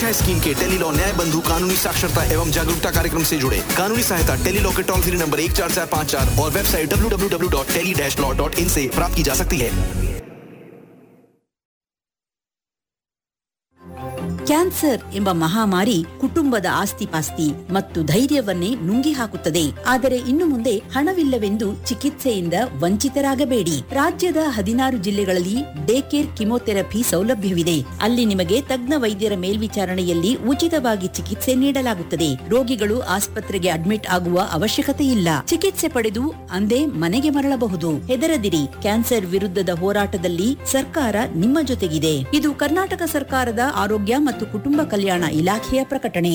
पेश है स्कीम के टेली लॉ न्याय बंधु कानूनी साक्षरता एवं जागरूकता कार्यक्रम से जुड़े कानूनी सहायता टेली लॉ के टोल फ्री नंबर एक चार चार पाँच चार और website W W W dot tele dash law dot in से प्राप्त की जा सकती है ಕ್ಯಾನ್ಸರ್ ಎಂಬ ಮಹಾಮಾರಿ ಕುಟುಂಬದ ಆಸ್ತಿಪಾಸ್ತಿ ಮತ್ತು ಧೈರ್ಯವನ್ನೇ ನುಂಗಿ ಹಾಕುತ್ತದೆ ಆದರೆ ಇನ್ನು ಮುಂದೆ ಹಣವಿಲ್ಲವೆಂದು ಚಿಕಿತ್ಸೆಯಿಂದ ವಂಚಿತರಾಗಬೇಡಿ ರಾಜ್ಯದ ಹದಿನಾರು ಜಿಲ್ಲೆಗಳಲ್ಲಿ ಡೇ ಕೇರ್ ಕಿಮೋಥೆರಪಿ ಸೌಲಭ್ಯವಿದೆ ಅಲ್ಲಿ ನಿಮಗೆ ತಜ್ಞ ವೈದ್ಯರ ಮೇಲ್ವಿಚಾರಣೆಯಲ್ಲಿ ಉಚಿತವಾಗಿ ಚಿಕಿತ್ಸೆ ನೀಡಲಾಗುತ್ತದೆ ರೋಗಿಗಳು ಆಸ್ಪತ್ರೆಗೆ ಅಡ್ಮಿಟ್ ಆಗುವ ಅವಶ್ಯಕತೆ ಇಲ್ಲ ಚಿಕಿತ್ಸೆ ಪಡೆದು ಅಂದೇ ಮನೆಗೆ ಮರಳಬಹುದು ಹೆದರದಿರಿ ಕ್ಯಾನ್ಸರ್ ವಿರುದ್ಧದ ಹೋರಾಟದಲ್ಲಿ ಸರ್ಕಾರ ನಿಮ್ಮ ಜೊತೆಗಿದೆ ಇದು ಕರ್ನಾಟಕ ಸರ್ಕಾರದ ಆರೋಗ್ಯ ಮತ್ತು ಕುಟುಂಬ ಕಲ್ಯಾಣ ಇಲಾಖೆಯ ಪ್ರಕಟಣೆ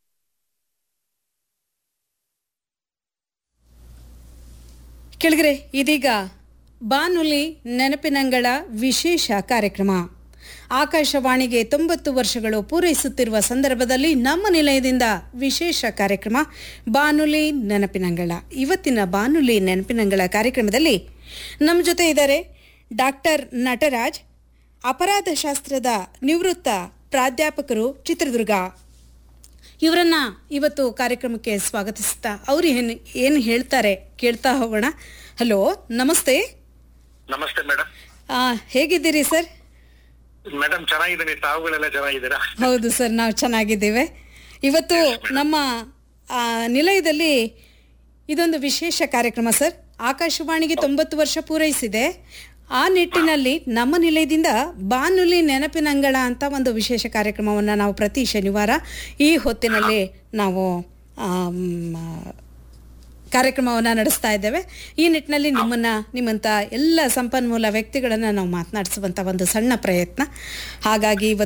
ಕೆಳಗರೆ ಇದೀಗ ಬಾನುಲಿ ನೆನಪಿನಂಗಳ ವಿಶೇಷ ಕಾರ್ಯಕ್ರಮ ಆಕಾಶವಾಣಿಗೆ ತೊಂಬತ್ತು ವರ್ಷಗಳು ಪೂರೈಸುತ್ತಿರುವ ಸಂದರ್ಭದಲ್ಲಿ ನಮ್ಮ ನಿಲಯದಿಂದ ವಿಶೇಷ ಕಾರ್ಯಕ್ರಮ ಬಾನುಲಿ ನೆನಪಿನಂಗಳ ಇವತ್ತಿನ ಬಾನುಲಿ ನೆನಪಿನಂಗಳ ಕಾರ್ಯಕ್ರಮದಲ್ಲಿ ನಮ್ಮ ಜೊತೆ ಇದ್ದಾರೆ ಡಾಕ್ಟರ್ ನಟರಾಜ್ ಅಪರಾಧ ಶಾಸ್ತ್ರದ ನಿವೃತ್ತ ಪ್ರಾಧ್ಯಾಪಕರು ಚಿತ್ರದುರ್ಗ ಇವರನ್ನ ಇವತ್ತು ಕಾರ್ಯಕ್ರಮಕ್ಕೆ ಸ್ವಾಗತಿಸ್ತಾ ಅವ್ರು ಏನು ಏನು ಹೇಳ್ತಾರೆ ಕೇಳ್ತಾ ಹೋಗೋಣ ಹಲೋ ನಮಸ್ತೆ ನಮಸ್ತೆ ಮೇಡಮ್ ಆ, ಹೇಗಿದ್ದೀರಿ ಸರ್ ಮೇಡಮ್ ಚೆನ್ನಾಗಿದ್ದೀನಿ ತಾವುಗಳೆಲ್ಲ ಚೆನ್ನಾಗಿದ್ದೀರಾ ಹೌದು ಸರ್ ನಾವು ಚೆನ್ನಾಗಿದ್ದೇವೆ ಇವತ್ತು ನಮ್ಮ ಆ, ನಿಲಯದಲ್ಲಿ ಇದೊಂದು ವಿಶೇಷ ಕಾರ್ಯಕ್ರಮ ಸರ್ ಆಕಾಶವಾಣಿಗೆ ತೊಂಬತ್ತು ವರ್ಷ ಪೂರೈಸಿದೆ ಆ ನಿಟ್ಟಿನಲ್ಲಿ ನಮ್ಮ ನಿಲಯದಿಂದ ಬಾನುಲಿ ನೆನಪಿನಂಗಳ ಅಂತ ಒಂದು ವಿಶೇಷ ಕಾರ್ಯಕ್ರಮವನ್ನು ನಾವು ಪ್ರತಿ ಶನಿವಾರ ಈ ಹೊತ್ತಿನಲ್ಲಿ ನಾವು ಆಮ್, ಕಾರ್ಯಕ್ರಮವನ್ನು ನಡೆಸ್ತಾ ಇದ್ದೇವೆ ಈ ನಿಟ್ಟಿನಲ್ಲಿ ನಿಮ್ಮನ್ನ ನಿಮ್ಮಂಥ ಎಲ್ಲ ಸಂಪನ್ಮೂಲ ವ್ಯಕ್ತಿಗಳನ್ನು ನಾವು ಮಾತನಾಡಿಸುವಂಥ ಒಂದು ಸಣ್ಣ ಪ್ರಯತ್ನ ಹಾಗಾಗಿ ಇವತ್ತು